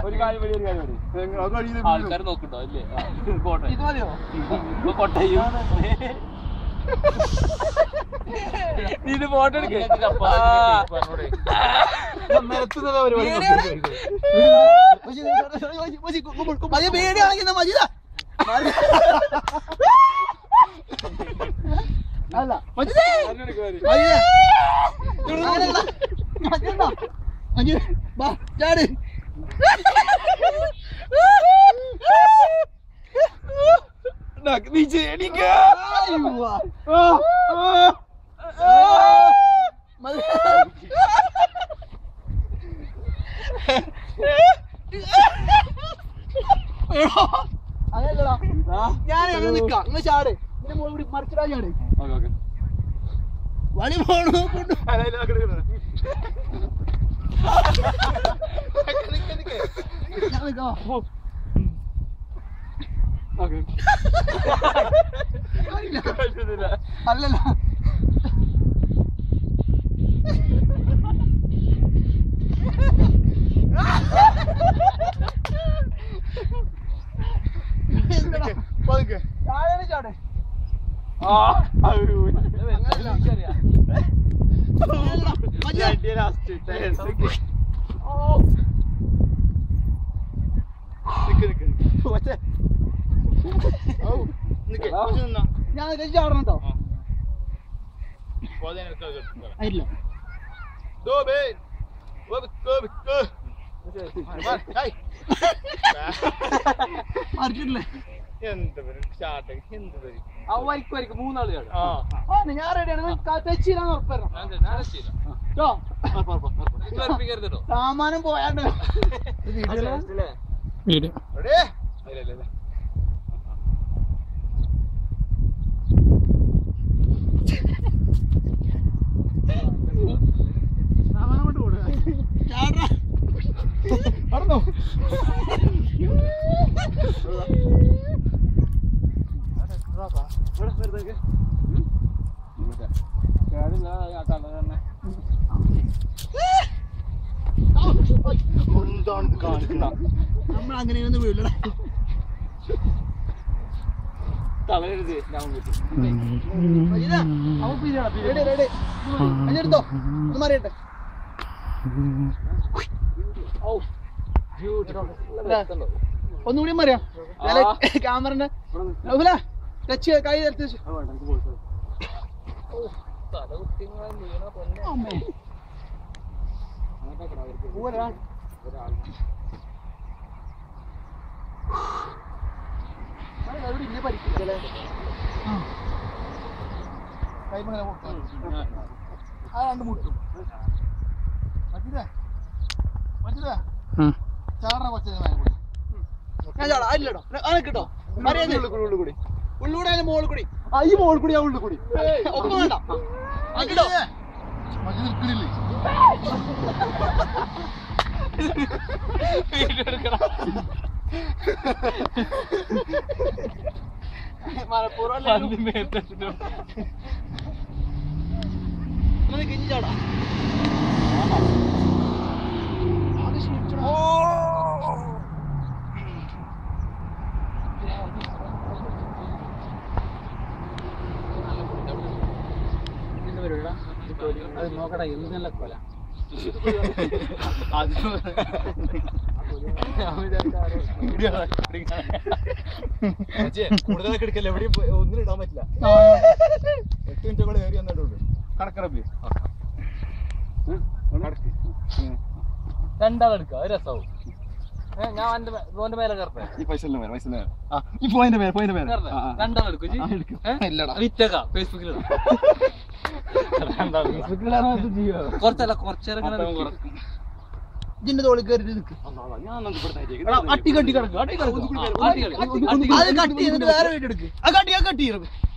ഒരു കാര്യം മതി ഒരു കാര്യം മതി അത് വഴിയില് ആൾക്കാർ നോക്കണ്ടോ അല്ലേ ആ, പോട്ടെ ഇത് മതിയോ ഇപ്പൊ കൊട്ടയും നീ ഇത് ഫോട്ടോ എടുക്കേ മതി പേടിയാണെങ്കിൽ മജിതാ അല്ല മജിദേ മജിദേ അങ്ങനെയല്ല. മജിദാ. മജിദ്, വാ, ചാട്. നീ ചെടിക്ക അയ്യോ. മതി. എടോ, അങ്ങനെയല്ലടാ. ഞാൻ അങ്ങനെ നിക്കാം നിങ്ങൾ ചാട് ഇതിന്റെ മോളിൽ കൂടി മറിച്ചിടാ ചാട് ഓക്കെ ഓക്കെ വഴി പോണു കൊണ്ടു ഞാൻ നിക്കാം വാ. ഓക്കെ അല്ലല്ല എന്തെടാ? ചാടാണ് ചാട്. ആ അങ്ങനെയല്ല. അങ്ങനെയല്ല. മജിദേ. ഓ. ഞാൻ ഇതിലേക്ക് ചാടണം കേട്ടോ ഇല്ല മറിച്ചിട്ടില്ലേ ആ വരിക്ക് വരിക്ക് മൂന്നാള് ചാടും ആ ഞാൻ റെഡിയാണ് തെച്ചില്ലാന്ന് ഉറപ്പരണം കേട്ടോ വെറുപ്പിക്കരുതോ സാമാനം പോയാണ്ട് സാമാനം കൊണ്ട് പോടുക ചാടാ നടന്നോ നമ്മൾ അങ്ങനെയൊന്നും വീഴലടാ തളരരുത് ഞാൻ റെഡി റെഡി അഞ്ഞെടുത്തോ ഒന്ന് മാറിയട്ടെ ഒന്നുകൂടി മറിയാ ക്യാമറന്റെ ടച്ച് കൈ എടുത്ത് വെച്ചു അമ്മേ. പോരാ. അത് അവിടെ ഇന്നെ പരിക്കില്ലല്ലേ? ആ. കൈമങ്ങനെ പൊട്ടും. ആ രണ്ട് മുട്ടും മറ്റേ മറ്റേ ചാടറ കൊച്ചേ ഞാൻ ചാടാ അതില്ലടോ ആ കിട്ടോ ഉള്ളിലൂടെ അതിന്റെ മോളിൽ കൂടി ആ ഈ മോളിൽ കൂടി ആ ഉള്ളിൽ കൂടി ഒപ്പം വേണ്ട ആ കിട്ടോ നമുക്ക് ഇനി ചാടാ അത് ക്ഷീണിച്ചടാ. അത് നോക്കടാ എന്നുള്ള കൊല കൂടുതലൊക്കെ എടുക്കല്ലേ എവിടെയും പോയി- ഒന്നിനും ഇടാൻ പറ്റില്ല ആ. എട്ട് മിനിറ്റ് കൂടെ കയറി വന്നിട്ടുള്ളൂ കടക്കറബി രണ്ടാളെടുക്കുക അത് രസമാവും ഏ, ഞാൻ എന്റെ ഓന്റെ മേലെ കറട്ടെ ഈ പൈസ മേലെ പൈസ മേലെ ആ ഈ പോയിന്റ് മേലെ പോയിന്റ് മേലെ ആ, ആ. രണ്ടാളെടുക്കും ആ, എടുക്കും. ഇല്ലടാ. വിറ്റേക്കാം ഫേസ്ബുക്കിൽ കുറച്ചല്ല കുറച്ചേരം ഇങ്ങനെ നിൽക്കും. ഇതിന്റെ തോളിൽ കയറിട്ട് നിൽക്ക് ഞാൻ നമുക്ക് ഇവിടെ തയ്ച്ചേക്ക്. എടാ, അട്ടി കട്ടി കിടക്ക് അട്ടി കിടക്ക് ആ, ആട്ടി കളി. അത് കട്ട് ചെയ്തിട്ട് വേറെ വീട് എടുക്ക് ആ കട്ടി ആ കട്ട് ചെയ്യണം